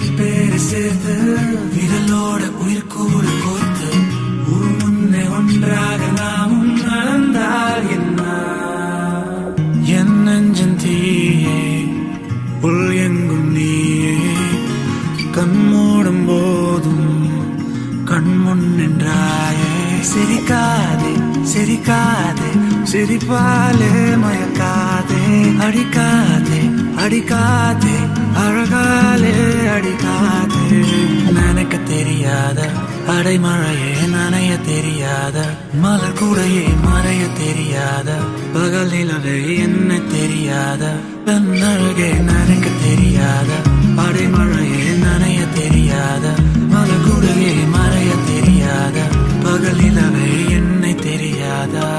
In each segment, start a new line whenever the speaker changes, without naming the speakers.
என் பேரை சேர்த்து விரலோட உயிர் கூட கோர்த்து ஊர் முன்னே ஒன்றாக நாமும் நடந்தால் என்ன என் நெஞ்சன் தீயே உள் எங்கும் நீயே கண் மூடும் போதும் கண் முன் நின்றாயே சிரிக்காதே சிரிக்காதே சிரிப்பாலே மயக்காதே அடிக்காதே அடிக்காதே அழகாலே அடிக்காதே நினைக்க தெரியாத அடைமழையே நனைய தெரியாத மலர் கூடையே மறைய தெரியாத பகல் நிலவே என்ன தெரியாத பெண் அழகே நினைக்க தெரியாத அடைமழையே நனைய தெரியாத மலர் கூடையே மறைய தெரியாத பகல் நிலவே என்னை தெரியாதா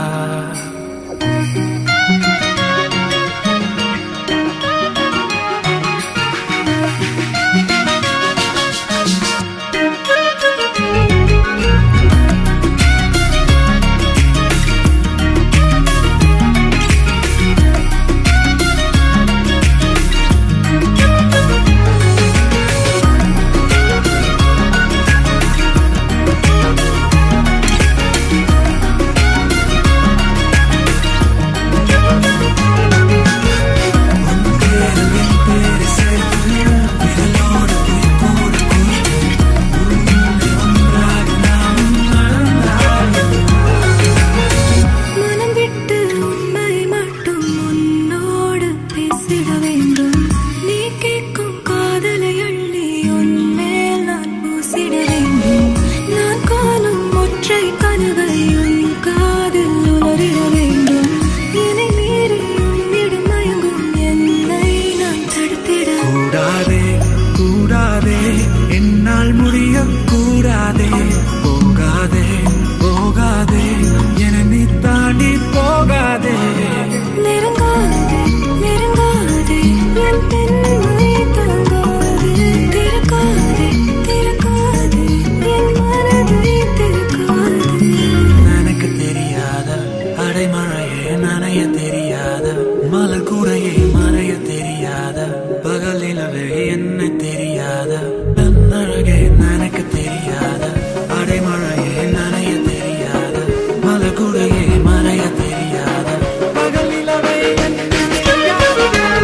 மனம் விட்டு உண்மை மட்டும் உன்னோடு பேசிட வேண்டும் நீ கேட்கும் காதலை அள்ளி உன்மேல் நான் பூசிட வேண்டும் நான் காணும் ஒற்றை கனவை உன் காதில் உணரிட வேண்டும் என்னை மீறி உன்னிடம் மயங்கும் என்னை நான் தடுத்திட
கூடாதே கூடாதே என்னால் முடிய கூடாதே போகாதே போகாதே என நீ தாண்டி போகாதே
நெருங்காதே நெருங்காதே என் பெண்மை தாங்காதே திறக்காதே திறக்காதே என் மனதை திறக்காதே
எனக்கு தெரியாத அடைமழையே நனைய தெரியாத மலர் கூடையே மறைய தெரியாத பகல் நிலவே என்ன தெரியாத பெண் அழகே எனக்கு தெரியாத அடைமழையே நனைய தெரியாத மலர் கூடையே மறைய தெரியாத பகல் நிலவே என்ன தெரியாத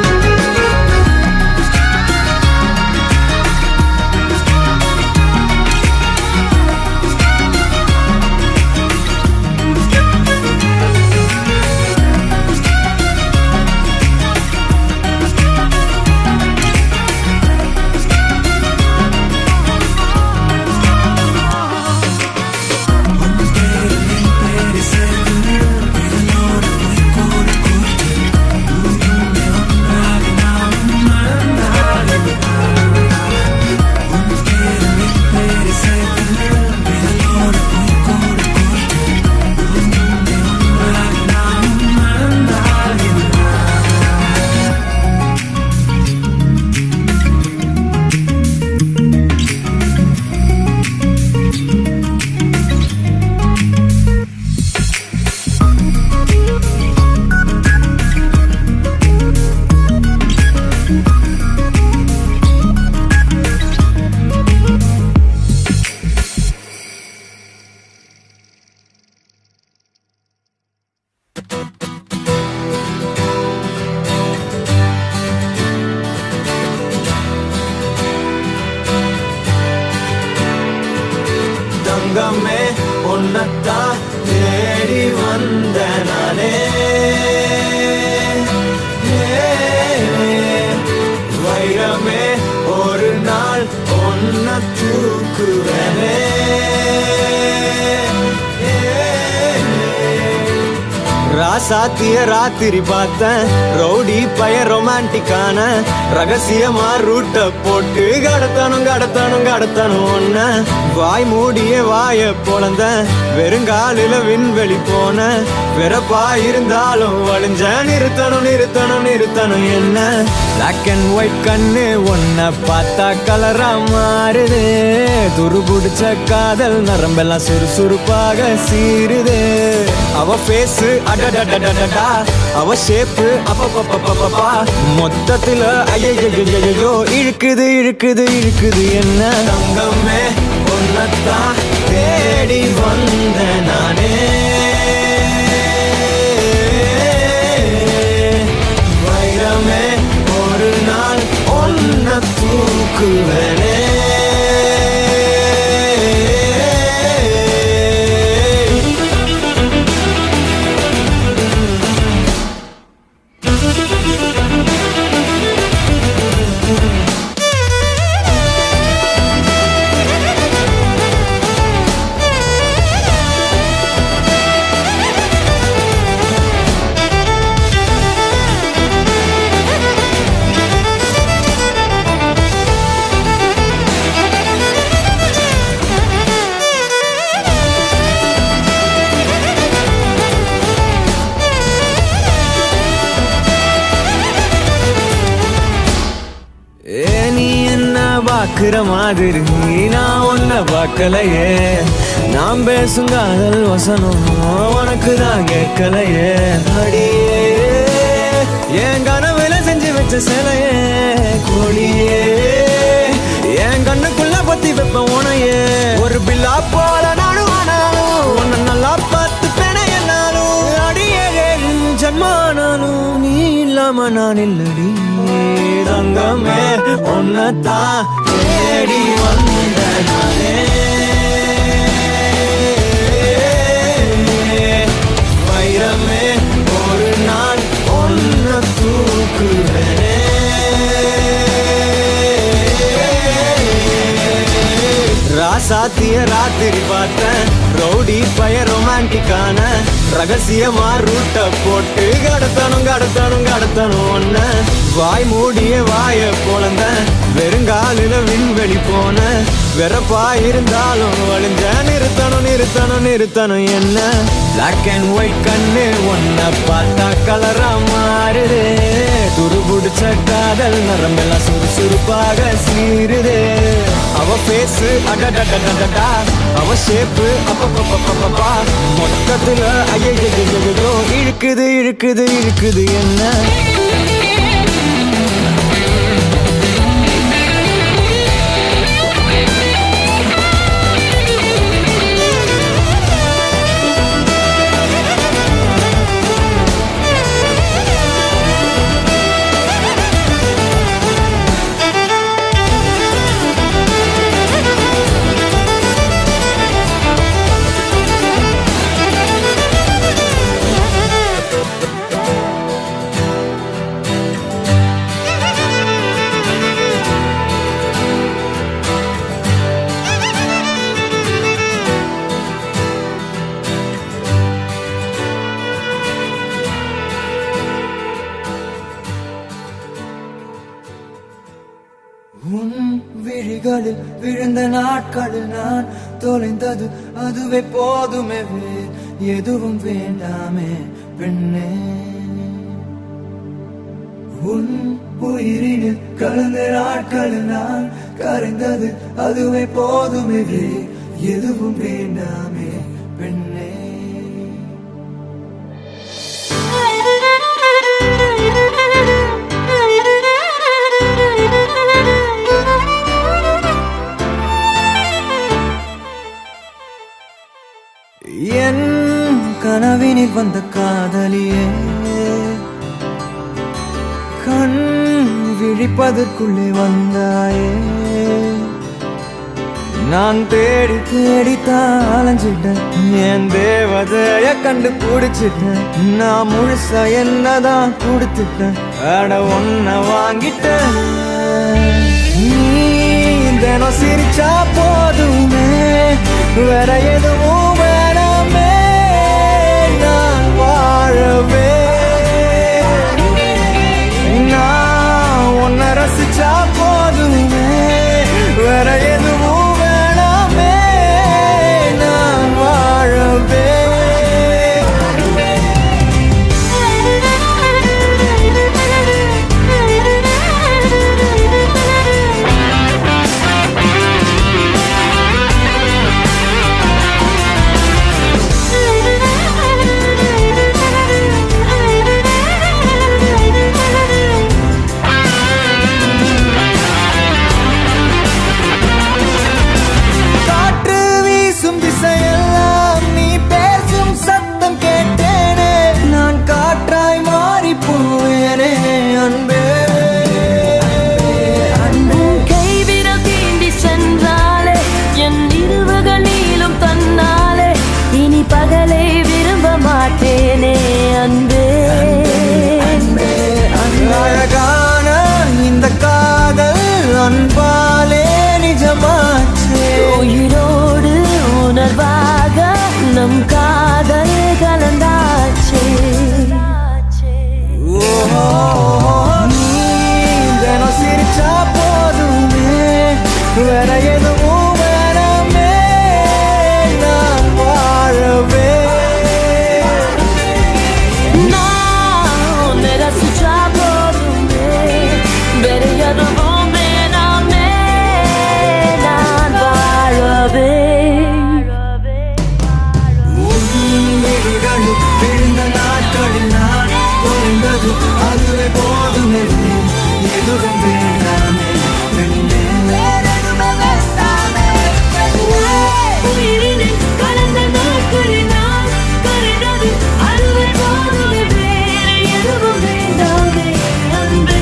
தங்கமே உன்னத்தான் தேடி வந்த நானே வைரமே ஒரு நாள் ஒன்ன தூக்குவனே ராசாத்திய ராத்திரி பார்த்தேன் ரவுடி பய ரொமான்டிக்கான ரகசியமா ரூட்ட போட்டு கடத்தணும் கடத்தணும் கடத்தணும் ஒன்ன வாய் மூடிய வாய பொழந்த வெறுங்காலில விண்வெளி போன வெறப்பா இருந்தாலும் வழிஞ்ச நிறுத்தணும் நிறுத்தணும் நிறுத்தணும் என்ன பிளாக் அண்ட் ஒயிட் கண்ணு ஒன்ன பார்த்தா கலரா மாறுது துரு பிடிச்ச காதல் நரம்பெல்லாம் சுறுசுறுப்பாக சீருது அவ பேசு அடடட அடடடடடடா. அவ ஷேப்பு அப்பப்பப்பப்பப்பா மொத்தத்துல ஐயோ இழுக்குது இழுக்குது இழுக்குது என்ன தங்கமே ஒன்னத்தான் தேடி வந்த நானே வைரமே ஒரு நாள் ஒன்ன தூக்குவனே ஏ நீ என்ன பாக்குற மாதிரி நான் உன்ன பார்க்கலையே நான் பேசும் காதல் வசனம் உனக்கு தான் கேட்கலையே அடியே என் கனவுல செஞ்சு வச்ச சிலையே கோழியே என் கண்ணுக்குள்ள பத்தி வைப்ப உனையே ஒரு பில்லா போல நானும் ஆனாலும் உன்னை நல்லா பார்த்து பெண என்னாலும் அடியே ஜன்மானாலும் நீ இல்லாம நான் இல்லடி தங்கமே உன்னத்தான் தேடி வந்த நானே வைரமே ஒரு நாள் ஒன்ன தூக்குவேனே ராசாத்திய ராத்திரி பார்த்தேன் ரவுடி பய ரொமான்டிக்கான ரகசியமா ரூட்ட போட்டு கடத்தணும் கடத்தணும் கடத்தணும் ஒன்ன வாய் மூடிய வாய பொழந்த வெறுங்காலில விண்வெளி போன வெறப்பா இருந்தாலும் வழிஞ்ச நிறுத்தணும் நிறுத்தணும் நிறுத்தணும் என்ன பிளாக் அண்ட் ஒயிட் கண்ணு ஒன்ன பார்த்தா கலரா மாறுதே துருபுடிச்ச காதல் நரம்பெல்லாம் சுறுசுறுப்பாக சீருதே அவ பேசு அடடடடடடா அவ ஷேப்பு அப்பப்பப்பப்பப்பா மொத்தத்துல ஐயோ இழுக்குது இழுக்குது இழுக்குது என்ன உன் விழிகளில் விழுந்த நாட்களில் நான் தொலைந்தது அதுவே போதுமே வேறு எதுவும் வேண்டாமே பெண்ணே உன் உயிரினில் கலந்த நாட்களில் நான் கரைந்தது அதுவே போதுமே வேறு எதுவும் வேண்டாமே பெண்ணே என் கனவினில் வந்த காதலியே கண் விழிப்பதற்குள்ளே வந்தாயே நான் தேடி தேடி அலைஞ்சிட்டேன் என் தேவதைய கண்டு பிடிச்சிட்டேன் நான் முழுசா என்னதான் கொடுத்துட்டேன் அட ஒன்ன வாங்கிட்டேன் நீ தினம் சிரிச்சா போதுமே வேற எதுவும் வேணாமே நான் வாழவே நான் உன்னை ரசிச்சா போதுமே வேற எதுவும் வேணாமே நான் வாழவே
Thank you. உணர்வாக நம் காதல் கலந்தாச்சே
நீ தினம் சிரிச்சா போதுமே வேற எதுவும் வேணாமே நான் வாழவே
நான் உன்னை ரசிச்சா போதுமே வேற எதுவும் வேணாமே நான் வாழவே
உன்னிகள் விழுந்த நாட்களில் நான் குறைந்தது அதுவே போதுமே எதுவும் வேண்டாமே பெண்ணே
உயிரினில் கலந்த நாட்களில் நான் கரைந்தது அதுவே போதுமே வேற எதுவும் வேண்டாமே அன்பே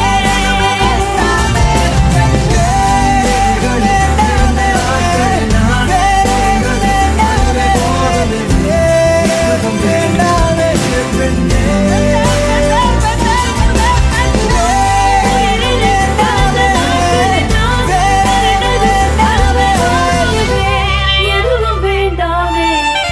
உயிரினில் கலந்த நாட்களில் நான் கரைந்தது அதுவே போதுமே வேற எதுவும் வேண்டாமே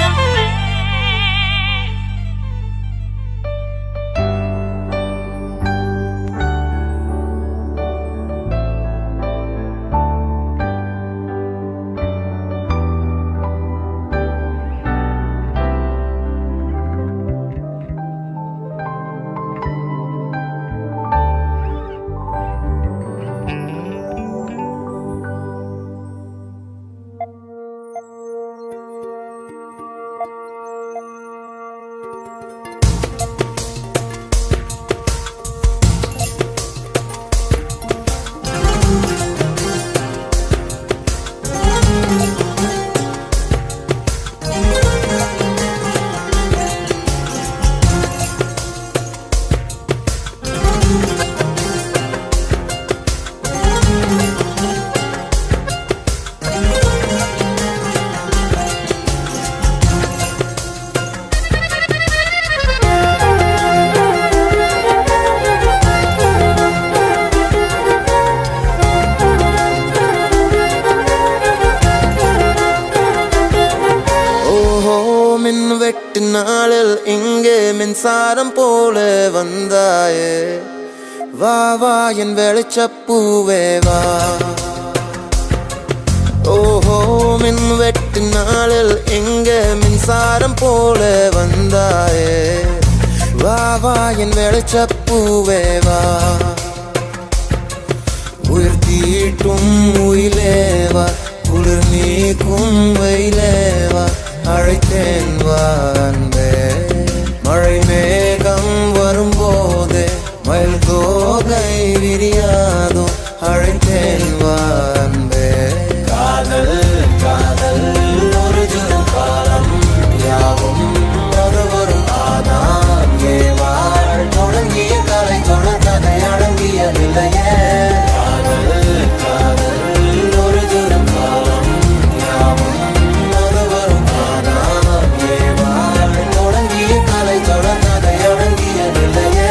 ஓஹோ மின் வெட்டு நாளில் இங்கே மின்சாரம் போல வந்தாயே வா வா என் வெளிச்சப்பூவே வா ஓஹோ மின் வெட்டு நாளில் இங்கே மின்சாரம் போல வந்தாயே வா வா என் வெளிச்சப்பூவே வா உயிர் தீட்டும் உயிலேவா குளிர் நீக்கும் வெயிலேவா அழைத்தேன் வா அன்பே மழை மேகம் வரும்போதே மயில் தோகை விரியாதோ அழைத்தேன் வா அன்பே காதல் காதல் ஒரு ஜுரம் காலம் யாவும் அது வரும் ஆனான் ஏவாள் தொடங்கிய கலை தொடர்கதை அடங்கியதில்லையே காதல் காதல் ஒரு ஜுரம் காலம் யாவும் அது வரும் ஆனான் ஏவாள் தொடங்கிய கலை தொடர்கதை அடங்கியதில்லையே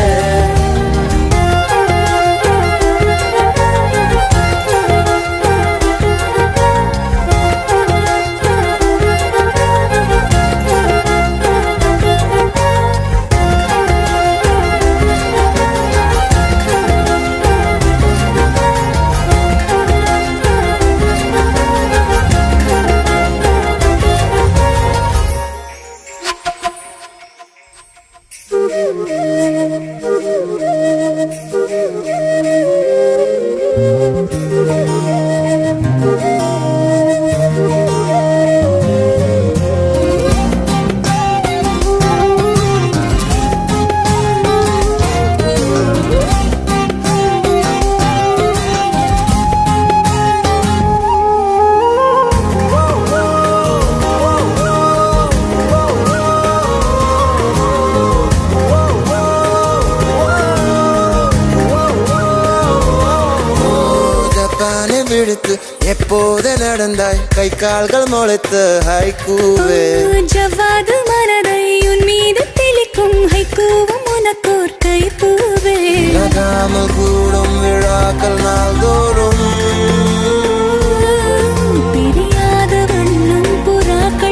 ஜப்பானை விடுத்து எப்போது நடந்தாய் கை கால்கள் முளைத்து ஹைக்கூவே
ஜவ்வாது மனதை உன் மீது தெளிக்கும் ஹைக்கூவும் உனக்கோர் கைப்பூவே
நகாமல் கூடும் விழாக்கள் நாள்தோறும்
பிரியாத வண்ணம் புறாக்கள்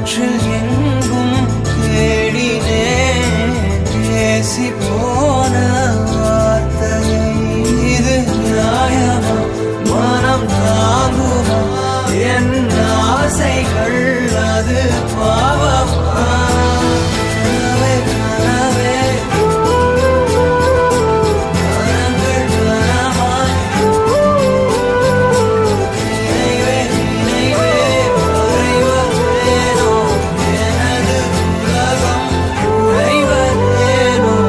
காற்றில் எங்கும் தேடினேன் பேசி போன வார்த்தையை இது நியாயமா மனம் தாங்குமா என் ஆசைகள் அது பாவமா கனவே கனவே கனங்கள் கனமாய் நினைவே நினைவே மறைவதேனோ எனது உலகம் உறைவதேனோ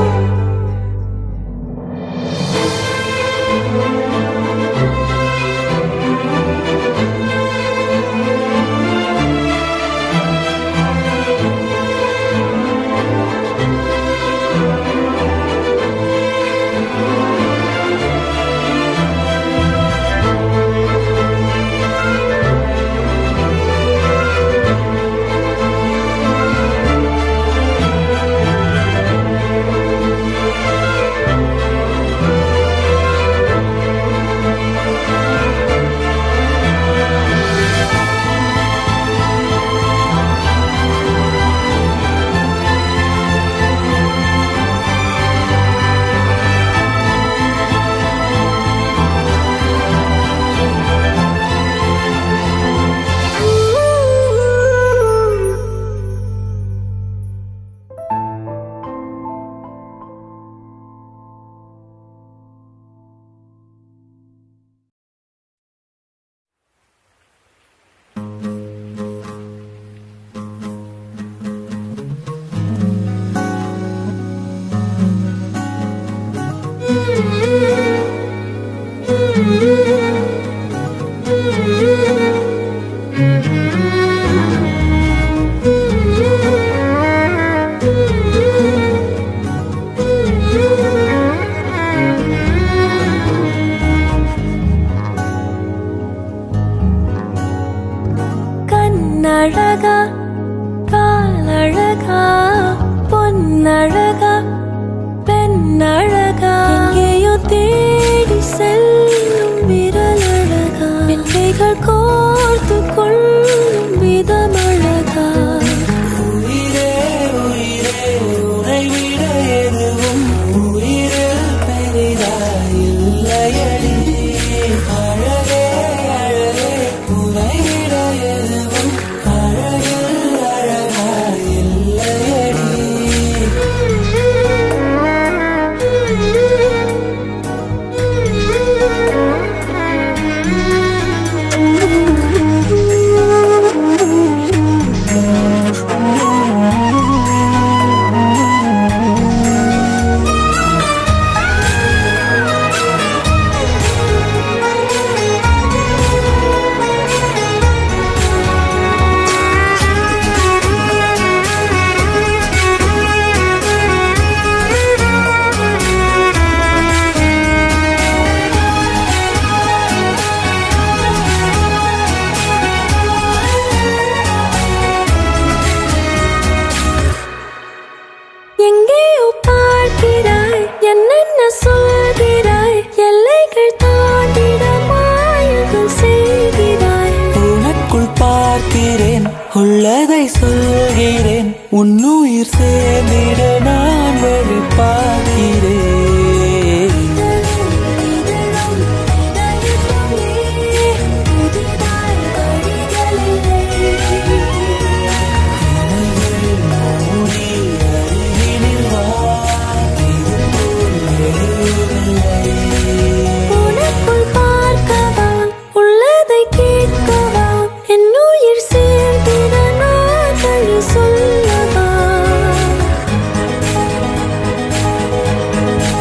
கண்ணழகா காலழகா பொன்னழகா பெண்ணழகா எங்கேயோ தேடி செல்லும் விரலழகா என் கைகள் கோர்த்து கொள்ளும் விதமழகா
உயிரே உயிரே உனை விட எதுவும் உயிரில் பெரிதாயில்லையடி அழகே அழகே உனை விட எதுவும் அழகில் அழகாயில்லையடி
எங்கேயோ பார்க்கிறாய் என்னென்ன சொல்கிறாய் எல்லைகள் தாண்டிட மாயங்கள் செய்கிறாய்
உனக்குள் பார்க்கிறேன் உள்ளதை சொல்கிறேன் உன்னுயிர் சேர்ந்திட நான் வழி பார்க்கிறேன்
இதழும் இதயத்துமே புதிதாய் வழிகளில்லை
மூடி அருகினில் வா இது போல் எதுவுமில்லை
உனக்குள் பார்க்கவா உள்ளதை கேட்கவா என் உயிர் சேர்ந்திட நான் வழி சொல்லவா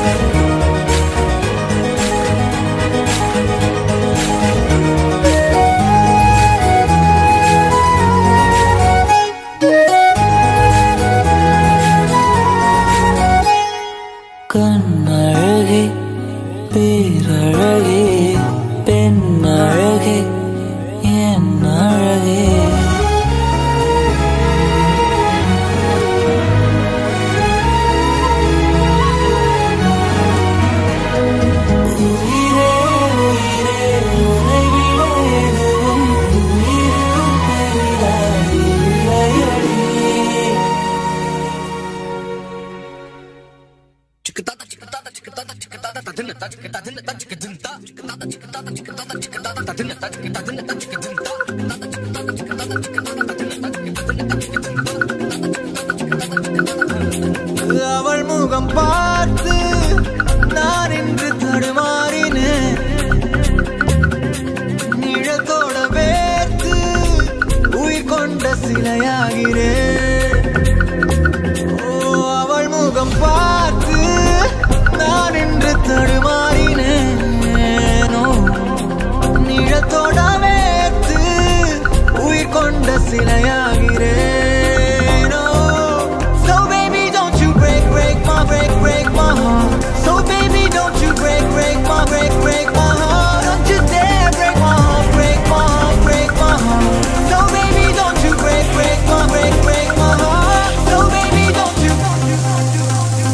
அவள் முகம் பார்த்து நான் இன்று தடுமாறினேன் நிழத்தோட வேர்த்து உயிர் கொண்ட சிலையாகிறேன் ஓ அவள் முகம் பார்த்து நான் இன்று தடுமாறினேன் ஓ, நிழத்தோட வேர்த்து உயிர் கொண்ட சிலையாகிறேன் ஓ, So baby don't you break break my break break my heart So baby don't you break break my break break my heart Don't you dare break my heart break my heart break my heart So baby don't you break break my break break my heart So baby don't you don't you don't you don't you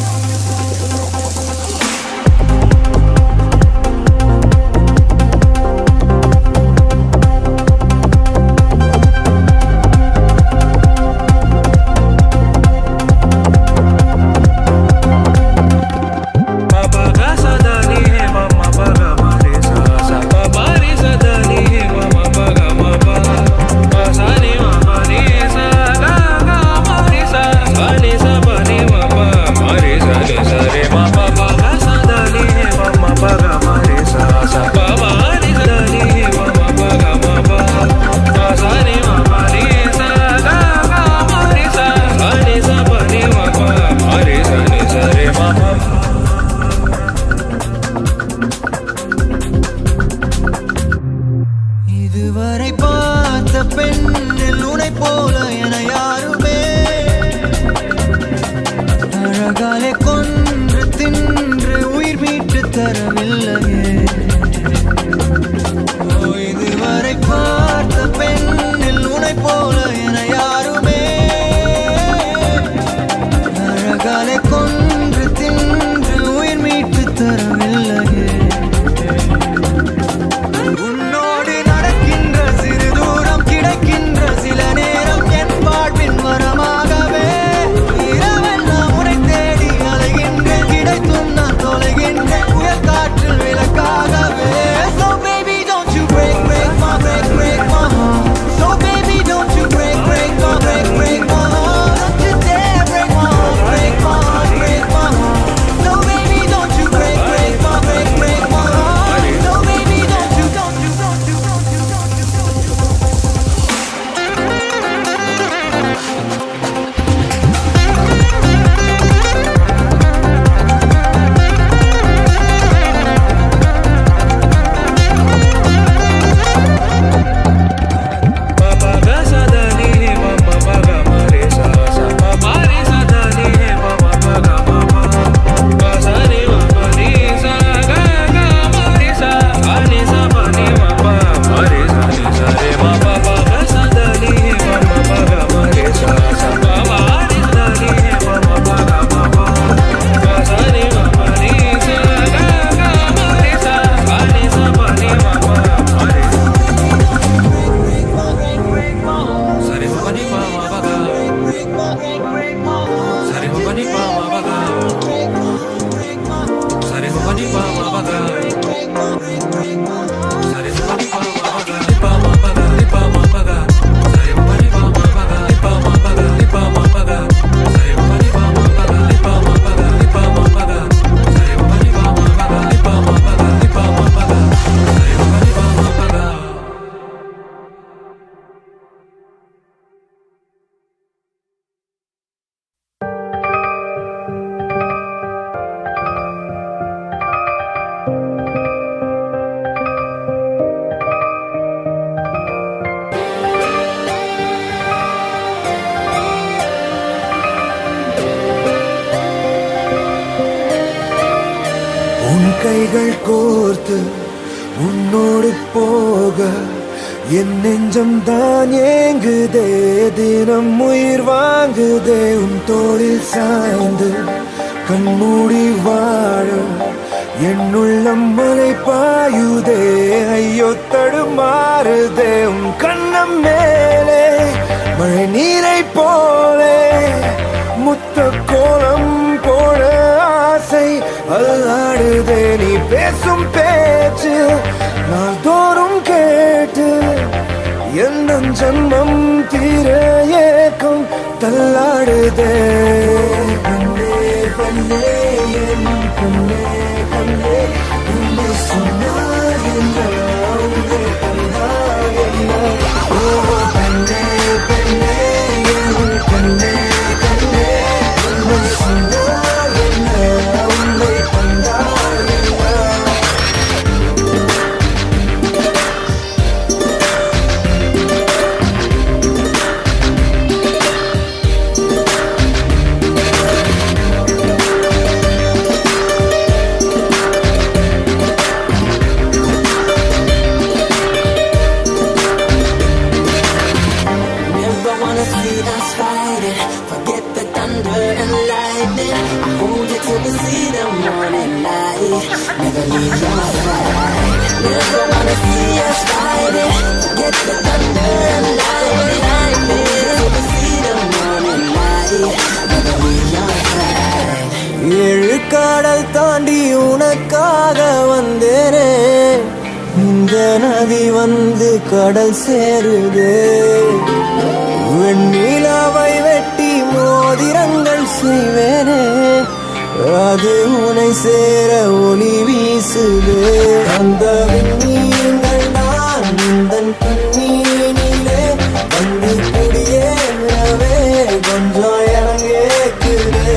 Papa gasa dali he mama baga mare sa sa papa ri sa dali he mama baga mama pa sa ni mama ni sa ga ga mare sa sa ni sa pa ni mama mare sa ni sa re ma papa gasa dali he mama baga mare sa sa papa ri sa dali he mama baga mama pa sa ni mama ni sa ga ga mare sa sa ni sa pa ni mama mare sa ni sa re ma papa
இதுவரை பார்த்த பெண்ணில் உனை போல என யாருமே அழகாலே கொன்று தின்று உயிர் மீட்டு தரவில்லையே ஓ, இதுவரை பார்த்த பெண்ணில் உனை போல என யாருமே அழகாலே கொன்று தின்று உயிர் மீட்டு தரவில்லையே உன்னோடு நடக்கின்ற சிறு தூரம் கிடைக்கின்ற சில நேரம் என் வாழ்வின் வரமாகவே இரவெல்லாம் உனை தேடி அலைகின்றேன் கிடைத்தும் நான் தொலைகின்றேன் புயல் காற்றில் விளக்காகவே So baby don't you break break my break break my heart So baby don't you break break my break break my heart Don't you dare break my heart break my heart break my heart So baby don't you break break my break break my heart So baby don't you don't you don't you don't you don't you don't you
Papa gasa dali he mama baga mare sa sa papa ri sa dali he mama baga mama pa sa ni mama ni sa ga ga mare sa sa ni sa pa ni mama mare sa ni sa re ma papa gasa dali he mama baga mare sa sa papa ri sa dali he mama baga mama pa sa ni mama ni sa ga ga mare sa sa ni sa pa ni mama mare sa Sari ho pani pa ma baga Sari ho pani pa ma baga Sari ho pani pa ma baga Sari ho pani pa ma baga Ni pa ma baga ni pa ma baga Sari ho pani pa ma baga ni pa ma baga ni pa ma baga Sari ho pani pa ma baga ni pa ma baga ni pa ma baga Sari ho pani pa ma baga ni pa ma baga ni pa ma baga Sari ho pani pa ma baga
உன் கைகள் கோர்த்து உன்னோடு போக என் நெஞ்சம் தான் ஏங்குதே தினம் உயிர் வாங்குதே உன் தோளில் சாய்ந்து கண்மூடி வாழ என் உள்ளம் மலை பாயுதே ஐயோ தடுமாறுதே உன் கண்ணம் மேலே மழை நீரை போலே முத்த கோலம் போட ஆசை அல்லாடுதே
தள்ளாடுதே நீ பேசும் பேச்சு நான் தோறும் கேட்டு எந்த ஜன்மம் தீர ஏக்கம் தள்ளாடுதே கண்ணே கண்ணே என் கண்ணே கண்ணே உன்னை சொன்னால் என்ன உன்னை கண்டால் என்ன ஓ கண்ணே கண்ணே என் கண்ணே கண்ணே உன்னை சொன்னால் என்ன உன்னை கண்டால் என்ன
Never wanna see us fighting. Forget the thunder and lightning. I hold you till we see the morning light. Never leave your side. Never wanna see us fighting. Forget the thunder and lightning. Till we see the morning light. Never leave your side.
ஏழு கடல் தாண்டி உனக்காக வந்தேனே இந்த நதி வந்து கடல் சேருதே வெண்ணிலாவை வெட்டி மோதிரங்கள் செய்வேனே அது உனை சேர ஒளி வீசுது அந்த விண்மீன்கள் நான் இந்த கண்ணீனிலே வந்து குடியேறவே கொஞ்சம் இறங்கேக்குதே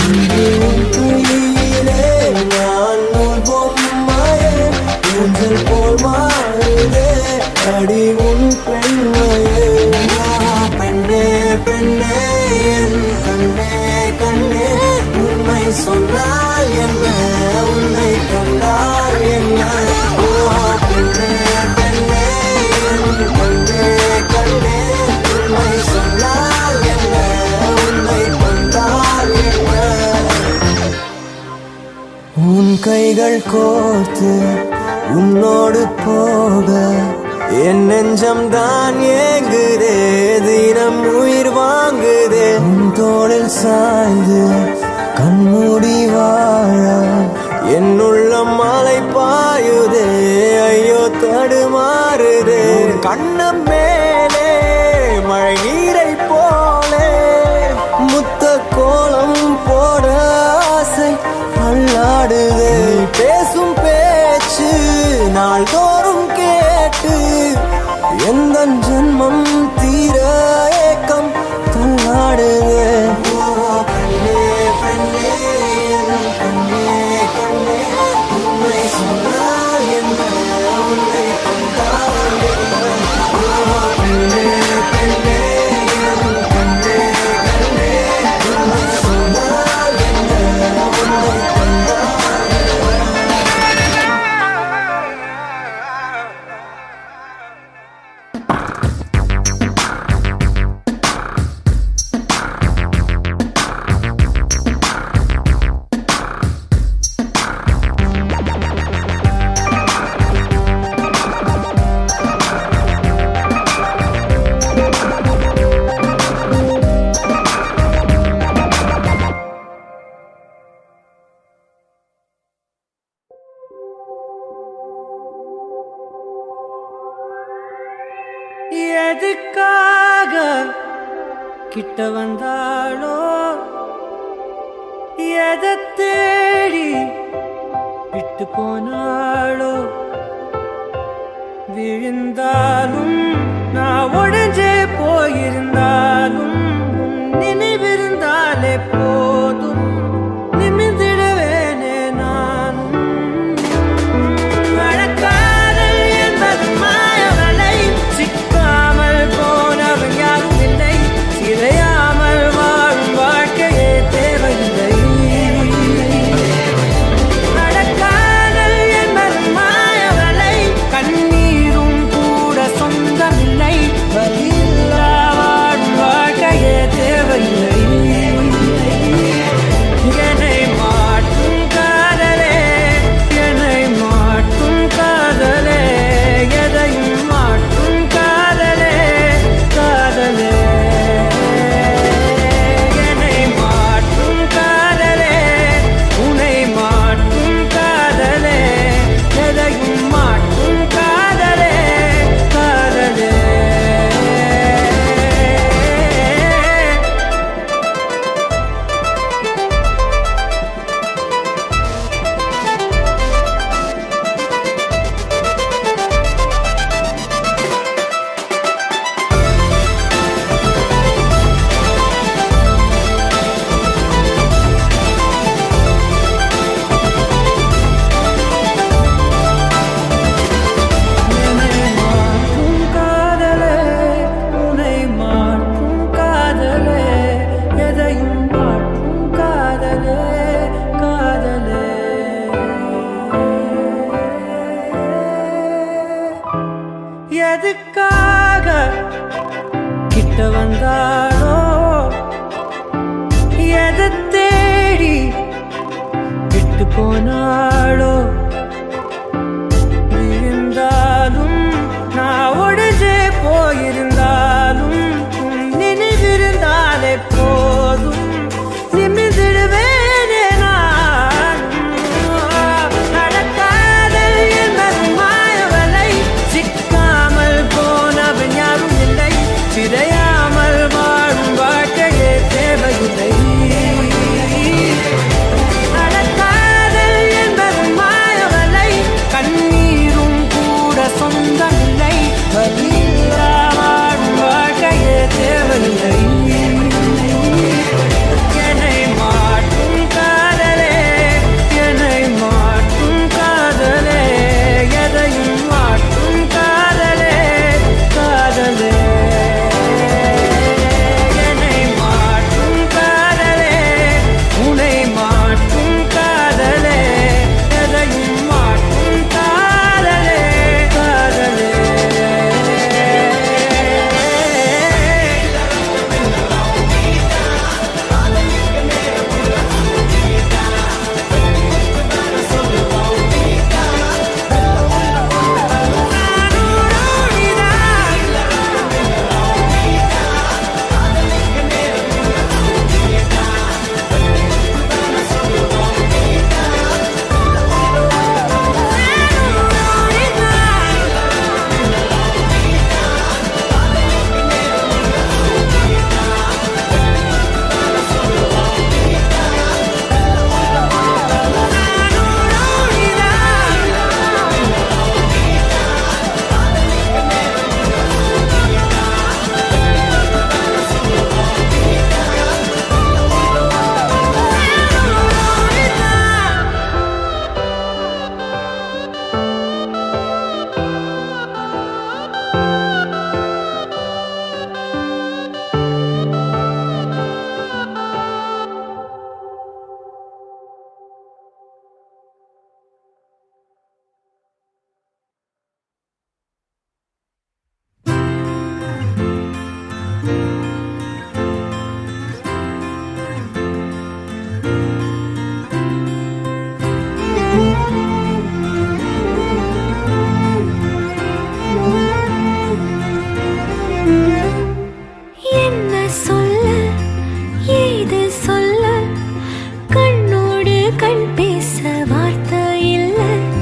கையிலே நான் நூல் பொம்மையே ஊஞ்சல் போல் மாறுதே அடி உன் பெண்மையே பெண்ணே பெண்ணே என் கண்ணே கண்ணே உண்மை சொன்னால் என்ன உன்னை கண்டால் என்ன ஓ பெண்ணே பெண்ணே என் கண்ணே கண்ணே உண்மை சொன்னால் என்ன உன்னை கண்டால் என்ன உன் கைகள் கோர்த்து உன்னோடு போக என் நெஞ்சம் தான் ஏங்குதே தினம் உயிர் வாங்குதே உன் தோளில் சாய்ந்து கண்மூடி வாழ என் உள்ளம் மலை பாயுதே ஐயோ தடுமாறுதே கண்ணம் மேலே மழை நீரை போலே முத்த கோலம் போட ஆசை அல்லாடுதே பேசும் பேச்சு நாள்தோறும் கேட்டு எந்த ஜென்மம் தீர ஏக்கம் தள்ளாடுதே ஓ, பெண்ணே, பெண்ணே, என் கண்ணே, கண்ணே, உண்மை சொன்னால் என்ன, உன்னை கண்டால் என்ன? ஓ, பெண்ணே, பெண்ணே, என் கண்ணே, கண்ணே, உண்மை சொன்னால் என்ன, உன்னை கண்டால்
எதுக்காக கிட்ட வந்தாளோ எதை தேடி விட்டு போனாளோ விழுந்தாலும் நான் உடஞ்சே போயிருந்தாலும் உன் நினைவிருந்தாலே போதும் நிமிர்ந்திடவேனே நானும் மழக்காதல் என்பது மாயவலை சிக்காமல் போனவன் யாரும் இல்லை சிதையாமல் வாழும் வாழ்க்கையே தேவையில்லை நடக்காதல் என்பது மாயவலை கண்ணீரும் கூட சொந்தமில்லை வலியில்லா காதலே எதையும் மாற்றும் காதலே காதலே எதுக்காக கிட்ட வந்தாளோ எதை தேடி விட்டு போனாளோ இருந்தாலும் நான் ஒடிஞ்சே போயிருந்தாலும் உன் நினைவிருந்தாலே போதும் நிமிதிடுவேனே நானும் நடக்காதல் என்பது மாயவலை சிக்காமல் போனவன் யாரும் இல்லை சிதையாமல் வாழும் வாழ்க்கையே தேவையில்லை நடக்காதல் என்பது மாயவலை கண்ணீரும் கூட சொந்தமில்லை வலியில்லா வாழும் வாழ்க்கையே தேவையில்லை என்னை மாற்றும் காதலே என்னை மாற்றும் காதலே எதையும் மாற்றும் காதலே காதலே என்னை மாற்றும் காதலே உன்னை மாற்றும் காதலே எதையும் மாற்றும் காதலே காதலே
என்ன சொல்ல ஏது சொல்ல கண்ணோடு கண் பேச வார்த்தை இல்ல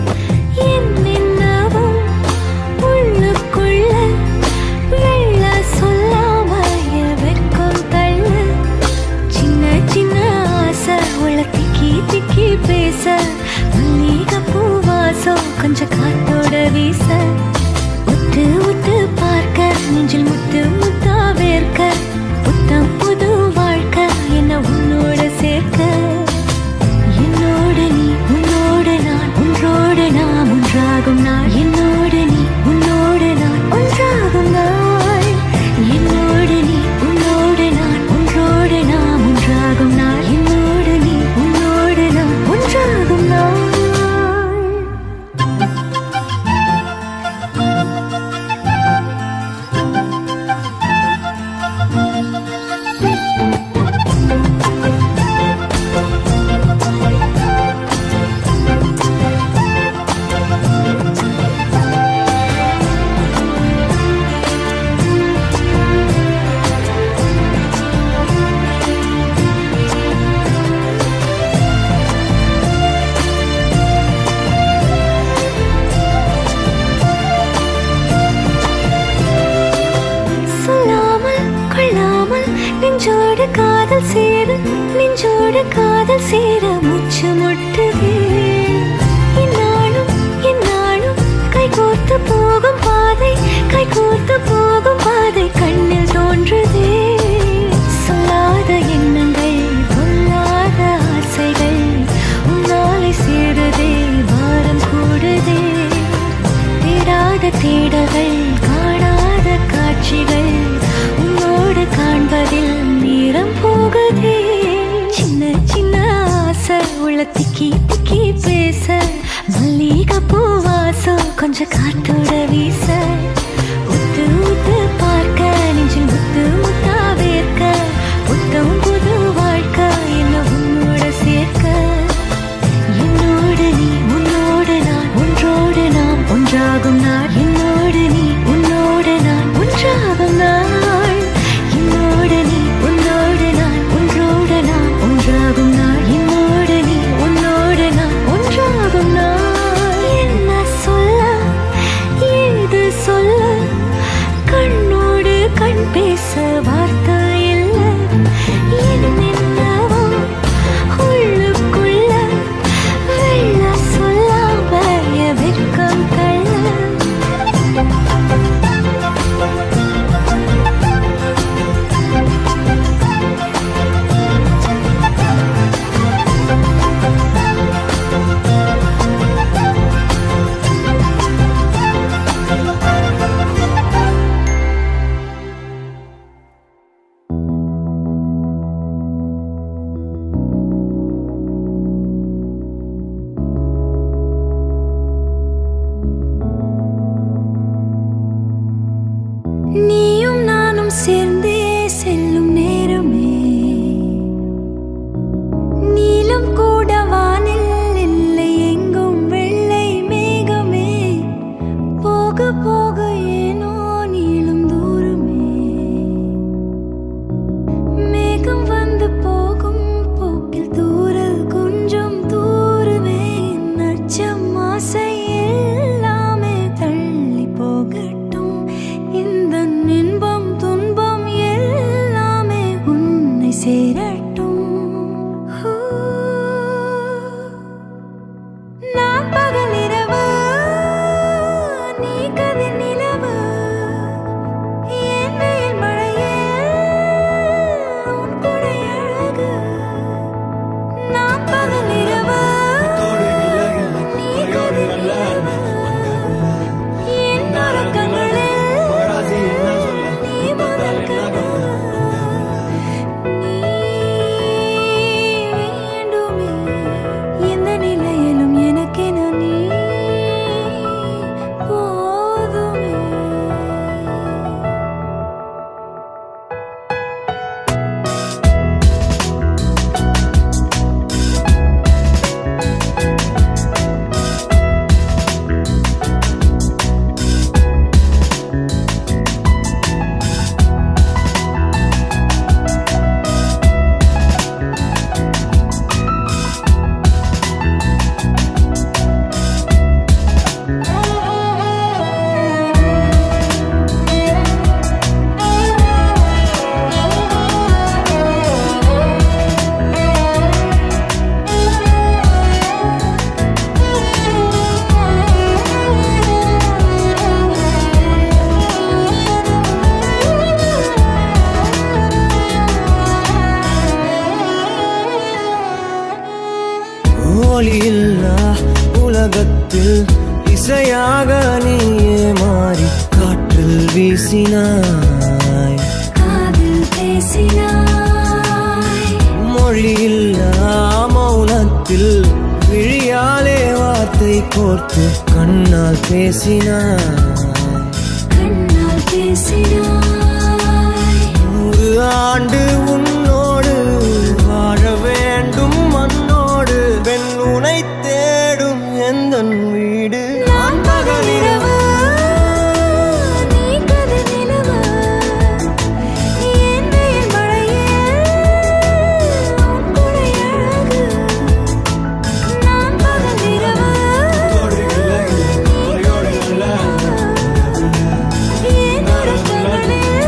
என்னென்னவோ உள்ளுக்குள்ள வெள்ள சொல்லாம வெக்கம் தள்ள சின்ன சின்ன ஆசை உள்ள திக்கி திக்கி பேச மல்லிகை பூவாசம் கொஞ்சம் காத்தோட வீச உத்து உத்து பார்க்க நெஞ்சில் முத்து முத்தா வேர்க்க புத்தம் புது வாழ்க்கை என்ன உன்னோட சேர்க்க என்னோடு நீ உன்னோடு நான் ஒன்றோடு நாம் ஒன்றாகும் நாள் என்னோடு நீ உன்னோடு நான் ஒன்றாகும் நாள் என்னோடு நீ உன்னோடு நான் ஒன்றோடு நாம் ஒன்றாகும் நாள் என்னோடு நீ உன்னோடு நான் ஒன்றாகும் நாள் சொல்லாமல் கொள்ளாமல் நெஞ்சோடு காதல் சேர நெஞ்சோடு காதல் சேர மூச்சு முட்டுதே இந்நாளும் இந்நாளும் கைகோர்த்து போகும் பாதை கைகோர்த்து போகும் பாதை கண்ணில் தோன்றுதே சொல்லாத எண்ணங்கள் கொல்லாத ஆசைகள் உன்னாலை சேருதே வாரம் கூடுதே தேடாத தேடல்கள் காணாத காட்சிகள் உன்னோடு காண்பதில் திக்கி திக்கி பேச மல்லிகை பூவாசம் கொஞ்சம் காத்தோட வீச உத்து உத்து பார்க்க நெஞ்சில் முத்து முத்தா வேர்க்க புத்தம் புது வாழ்க்கை என்ன உன்னோட சேர்க்க என்னோடு நீ உன்னோடு நான் ஒன்றோடு நாம் ஒன்றாகும் நாள் என்னோடு நீ உன்னோடு நான் ஒன்றாகும் நாள் என்னோடு நீ உன்னோடு நான் ஒன்றோடு நாம் ஒன்றாகும் நாள் என்னோடு நீ உன்னோடு நான் ஒன்றாகும் நாள் என்ன சொல்ல ஏது சொல்ல கண்ணோடு கண் பேச வார்த்தை இல்லை என்னென்னவோ உள்ளுக்குள்ள வெள்ள சொல்லாம என் வெட்கம் கள்ள நீயும் நானும் சேர்ந்தே செல்லும் நேரமே நீலம் கூட வானில் இல்லை எங்கும் வெள்ளை மேகமே போக போக ஏனோ நீளும் தூரமே மேகம் வந்து போகும் போக்கில் தூரல் கொஞ்சம் தூரமே நச்சம் ஆசை எல்லாமே தள்ளி போகட்டும் இந்த இன்பம் துன்பம் எல்லாமே உன்னை சேரட்டும் ஹூ. நான் பகல் இரவு நீ கதிர் நிலவு என் வெயில் மழையே உன் கொடை அழகு நான் பகல் இரவு நீ கதிர் நிலவு என் உறக்கங்களில் நீ முதல் கனவு நீ வேண்டுமே எந்த நிலையிலும் எனக்கென நீ போதுமே
ஒளியில்லா உலகத்தில் இசையாக நீயே மாறி காற்றில் வீசினாய்
காதில் பேசினாய்
மொழியில்லா மௌனத்தில் விழியாலே வார்த்தை கோர்த்து கண்ணால் பேசினாய்
கண்ணால் பேசினாய்
நூறு ஆண்டு உன்னோடு வாழ வேண்டும் மண்ணோடு பெண் உனை தேடும் எந்த வீடு
நான் பகல் இரவு நீ கதிர் நிலவு என் வெயில் மழையே உன் கொடை அழகு நான் பகல் இரவு நீ கதிர் நிலவு என் உறக்கங்களில்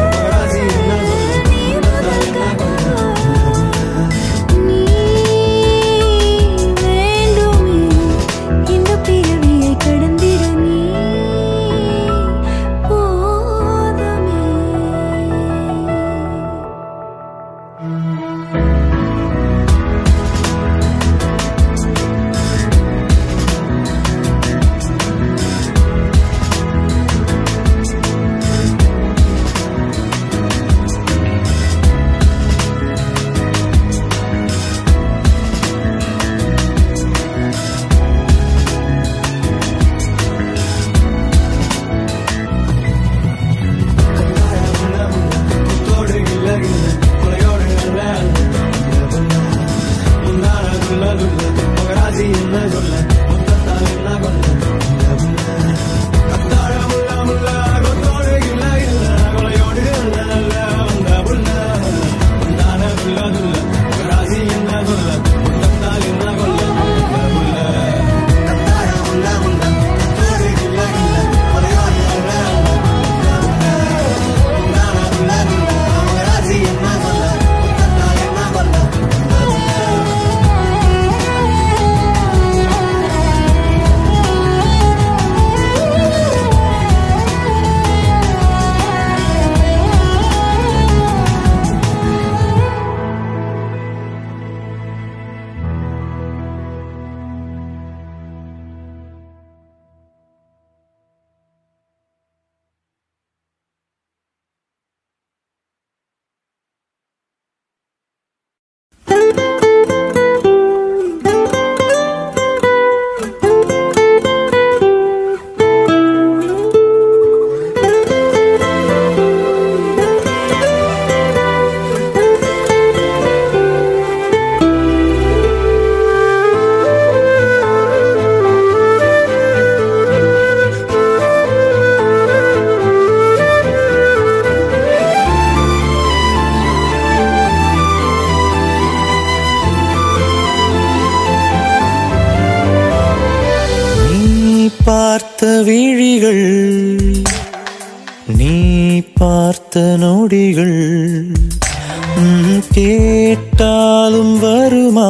பார்த்த விழிகள் நீ பார்த்த நொடிகள் ம், கேட்டாலும் வருமா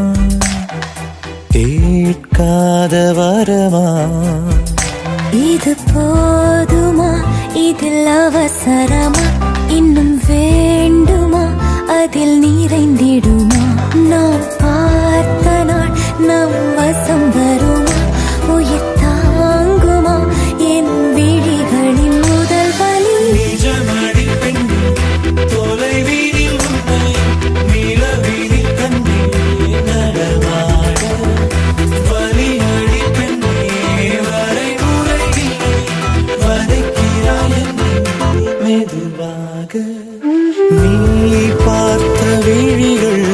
கேட்காத வரமா
இது போதுமா இதில் அவசரமா இன்னும் வேண்டுமா அதில் நிறைந்திடுமா நாம் பார்த்த நாள் நம் வசம் வருமா உயிர் தாங்குமா என் விழிகளின் முதல் வலி
நிஜமடி பெண்ணே தொலைவீதில் உன்னை நிலவீதில் கண்ணே நடமாட வலியடி பெண்ணே வரைமுறை இல்லை வதைக்கிறாய் என்னை மெதுவாக நீ பார்த்த விழிகள்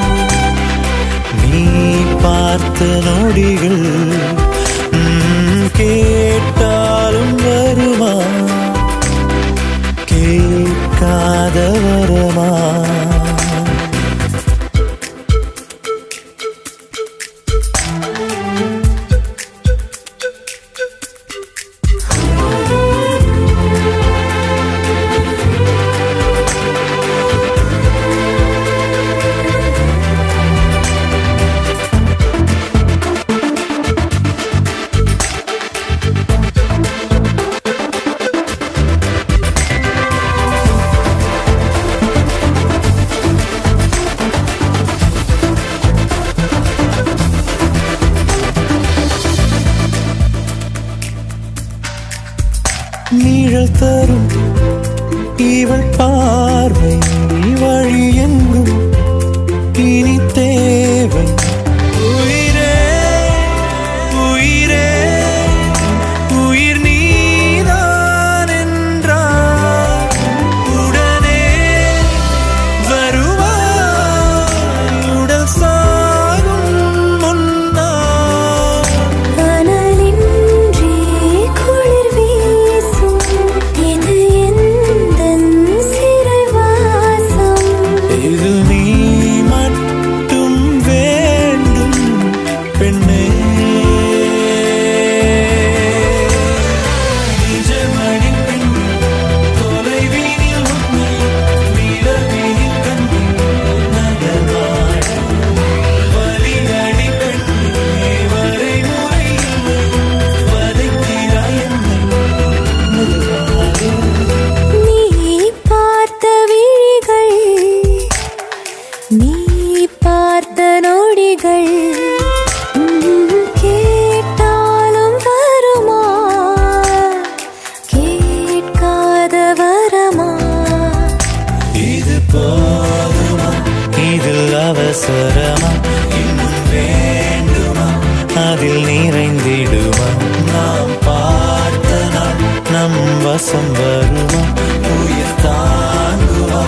நீ பார்த்த நொடிகள் ம், கேட்டாலும் வருமா கேட்காத வரமா நீழல் தரும் இவள் பார்வை வழி எங்கும் இனி தேவை உயிரே உயிரே உயிர் நீதான் என்றார் உடனே வருவாய் உடல் சாகும் முன்னால்
அனலின்றி குளிர் வீசும் இது எந்தன் சிறைவாசம்
இது நீ மட்டும் வேண்டும் பெண்ணே நிஜமடி பெண்ணே தொலைவீதில் உன்னை நிலவீதில் கண்ணே நடமாட வலியடி பெண்ணே வரைமுறை இல்லை வதைக்கிறாய் என்னை மெதுவாக
நீ பார்த்த விழிகள் நீ பார்த்த நொடிகள் உம், கேட்டாலும் வருமா கேட்காத வரமா
இது போதுமா இதில் அவசரமா இன்னும் வேண்டுமா அதில் நிறைந்திடுமா நாம் பார்த்த நாள் நம் வசம் வருமா உயிர் தாங்குமா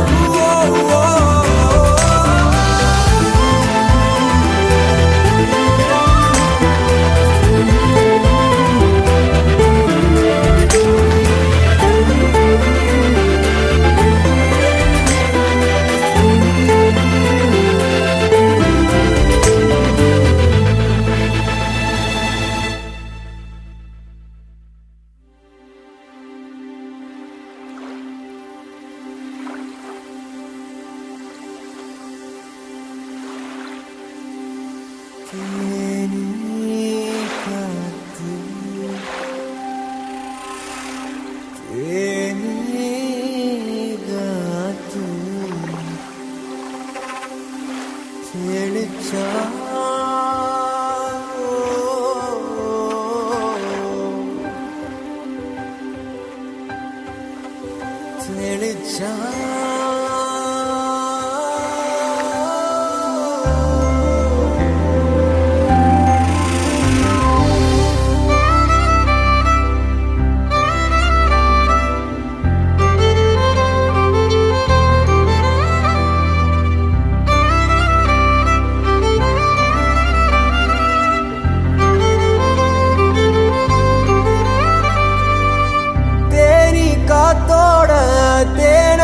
தேனி காத்தோட தேன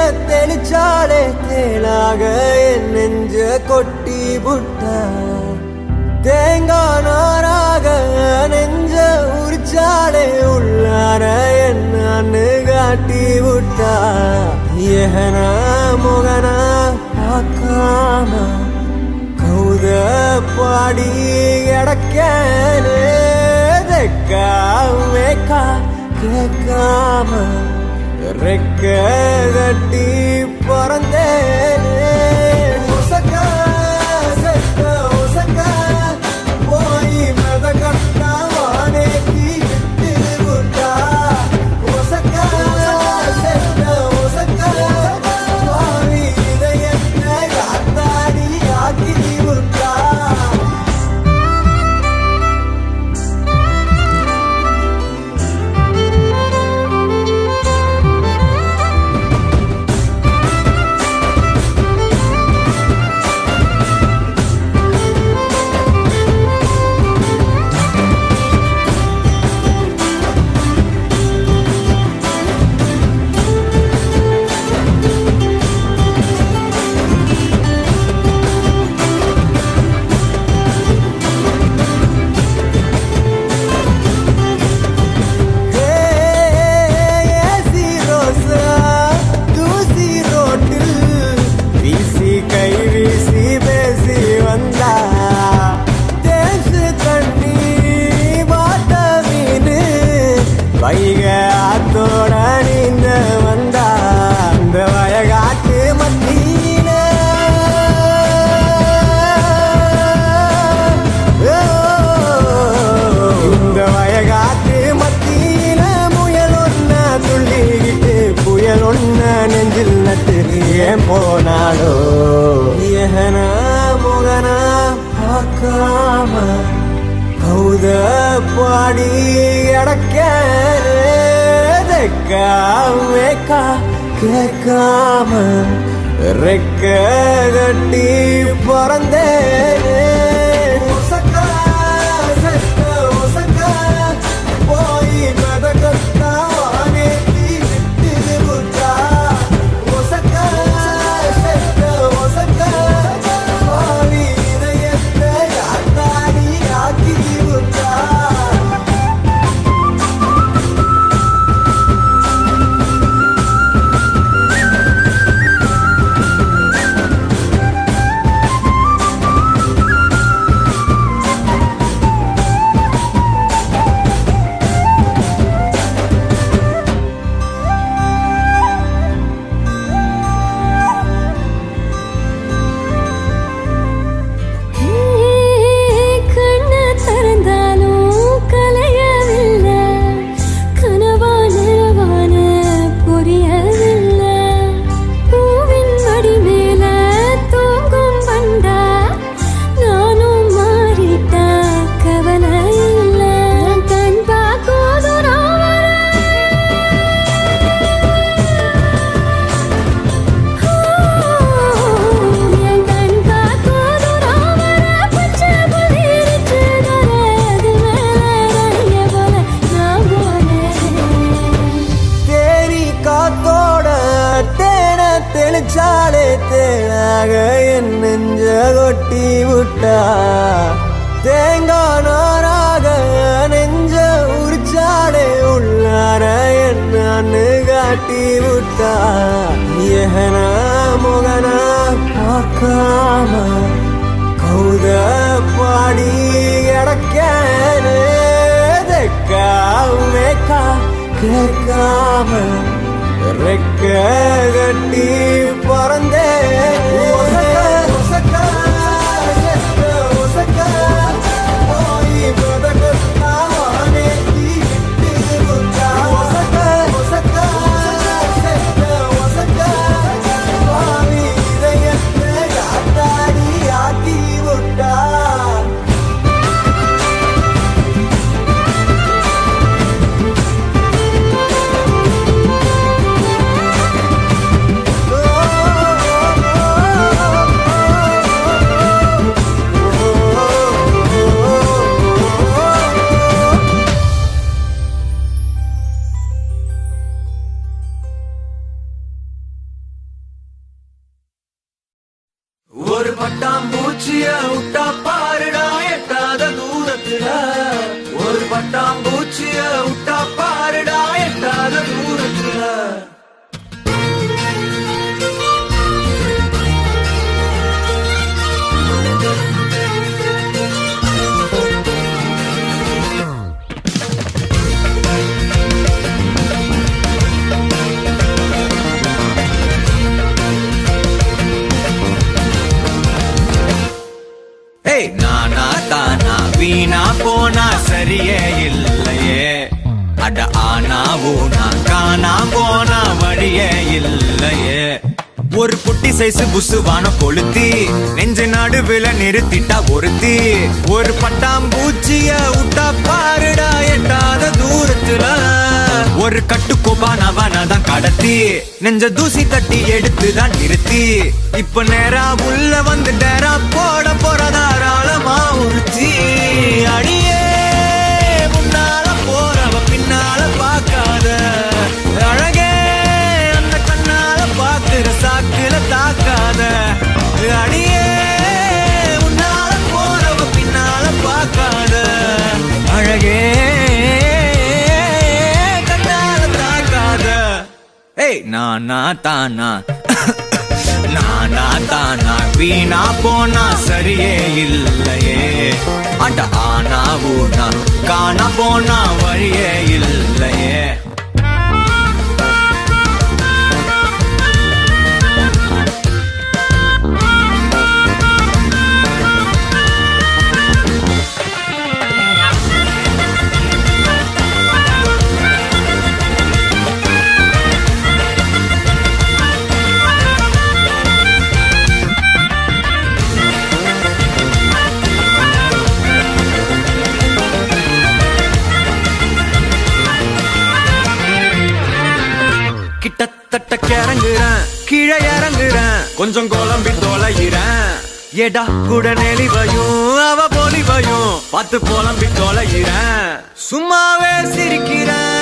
தெளிச்சாலே தேனாக என் நெஞ்ச கொட்டி புட்ட தேங்காய் நாராக நெஞ்ச உரிச்சாலே உள்ளார என்னன்னு காட்டி விட்டா ஏகனா முகனா பார்க்காம கௌத பாடி கிடக்கேனே தெக்கா மேக்கா கேட்காம ரெக்க கட்டி பிறந்தேனே உசக்கா செத்த உசக்கா போய் மத கட்டா வானேத்தி விட்டு விட்டா உசக்கா செத்த உசக்கா சுவாமி இதை என்ன காத்தாடி ஆக்கி விட்டா ஏசி ரோசா தூசி ரோட்டில் வீசி கை வீசி பேசி வந்தா தேசு தண்ணி வாட்ட மீன் வைக ஆத்தோட நீந்த வந்தா இந்த வயகாட்டு மத்தியில இந்த வயகாட்டு மத்தியில முயல் ஒன்ன துள்ளிக்கிட்டு புயல் ஒன்ன நெஞ்சில் நட்டு ஏன் போனாலோ ஏகனா முகனா பார்க்காம கௌத பாடி கிடக்கா மேக்கா கேட்காம ரெக்க கட்டி பிறந்தேனே உசக்கா செத்த உசக்கா போய் மதகத்தா வானேத்தி விட்டு விட்டா உசக்கா செத்த உசக்கா சுவாமி இதயத்தை காத்தாடி ஆக்கி விட்டா
கண்ண திறந்தாலும் கலையவில்லை கனவா நிலவான புரியவில்லை பூவின் மடி மேல தூங்கும் வந்தா நானும் மாறிட்டா கவலை இல்லை கண் பார்க்கோதும் என் கண் காத்தோடு ராமர பச்சை புதிரிச்சு தரது மேலே போல நான் போனேன்
தேனி காத்தோட தேன தெளிச்சாலே தேனாக என் நெஞ்ச கொட்டி விட்டா தேங்காய் நாராக நெஞ்ச உரிச்சாலே உள்ளார என்னன்னு காட்டி விட்டா ஏகனா முகனா பார்க்காம கௌத பாடி கிடக்கேனே தெக்கா மேக்கா கேட்காம ரெக்க கட்டி பிறந்தே ஆக்கி விட்டா
ஒரு பட்டாம்பூச்சிய விட்டா பாருடா எட்ட பூச்சிய விட்டா பாருடா எட்டாத தூரத்துல
ஏய் நானா தானா வீணா போனா சரியே இல்லையே அட ஆனா ஊனா காணா போனா வழியே இல்லையே ஒரு குட்டி சைஸ் புசுவான கொளுத்தி நெஞ்ச நடுவுல நிறுத்திட்டா ஒருத்தி ஒரு பட்டாம்பூச்சிய விட்டா பாருடா எட்டாத தூரத்துல ஒரு கட்டுக்கோபானவன தான் கடத்தி நெஞ்ச தூசி தட்டி எடுத்து தான் நிறுத்தி இப்ப நேரா உள்ள வந்து டேரா போட போற தாராளமா உறுத்தி அடியே முன்னால போறவ பின்னால பார்க்காத அழகே அந்த கண்ணால பாக்குற சாக்குல தாக்காத அடியே முன்னால போறவ பின்னால பார்க்காத அழகே கண்ணால தாக்காத ஏய் நானா தானா நானா தானா வீணா போனா சரியே இல்லையே அட ஆனா ஊனா காணா போனா வழியே இல்லையே கிட்டத்தட்ட கிறங்குறேன் கீழே இறங்குறேன் கொஞ்சம் குழம்பி தொலைகிறேன் எடா கூட நெளிவையும் அவ பொலிவையும் பார்த்து புலம்பி தொலைகிறேன் சும்மாவே சிரிக்கிறேன்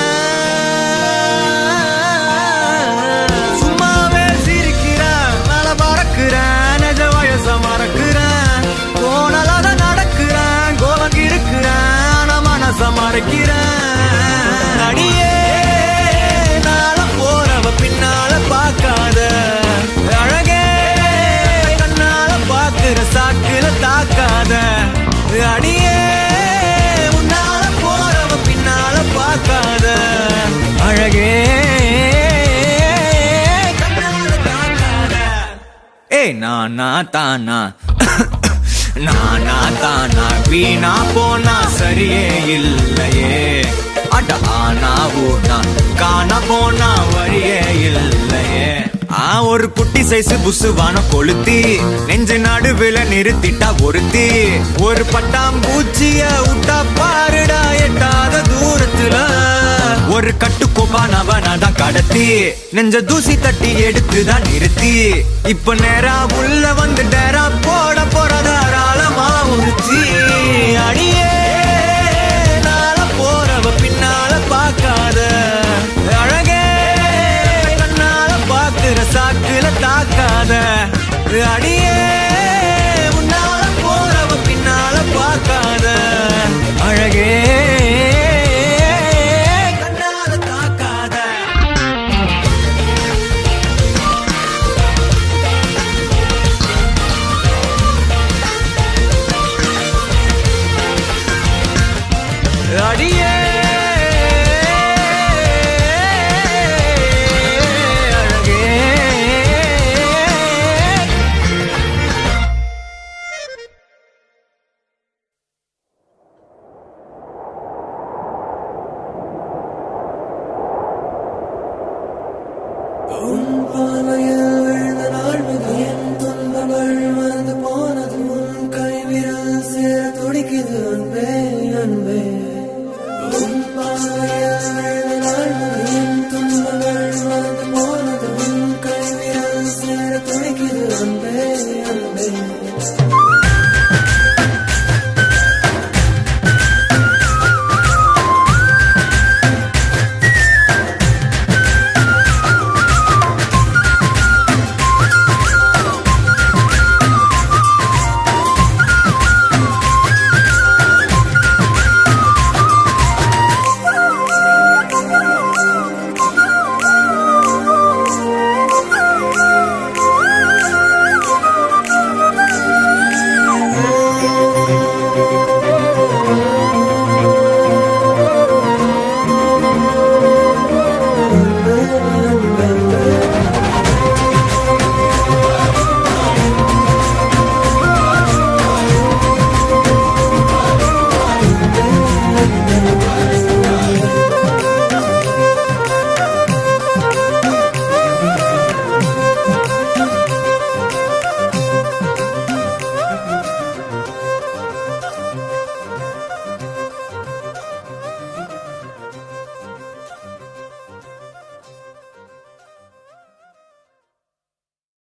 சும்மாவே சிரிக்கிறேன் மேல பறக்கிறேன் நிஜ வயச மறக்கிறேன் கோணலாத நடக்கிறேன் கோலம் இருக்கிறேன் ஆனா மனச மறைக்கிறேன் அடியே நாள போறவ பின்னால பார்க்காத அழகே கண்ணால பாக்குற சாக்குல தாக்காத அடியே உன்னால போறவ பின்னால பார்க்காத அழகே கண்ணால தாக்காத ஏய் நானா தானா நானா தானா வீணா போனா சரியே இல்லையே அட ஆனா ஊனா காணா போனா வழியே இல்லையே ஆ ஒரு குட்டி சைஸ் புசுவான கொளுத்தி நெஞ்ச நடுவுல நிறுத்திட்டா ஒருத்தி ஒரு பட்டாம்பூச்சிய விட்டா பாருடா எட்டாத தூரத்துல ஒரு கட்டுக்கோப்பானவன தான் கடத்தி நெஞ்ச தூசி தட்டி எடுத்து தான் நிறுத்தி இப்ப நேரா உள்ள வந்து டேரா போட போற தாராளமா உறுத்தி அடியே நாள போறவ பின்னால பார்க்காத அழகே கண்ணால பாக்குற சாக்குல தாக்காத அடியே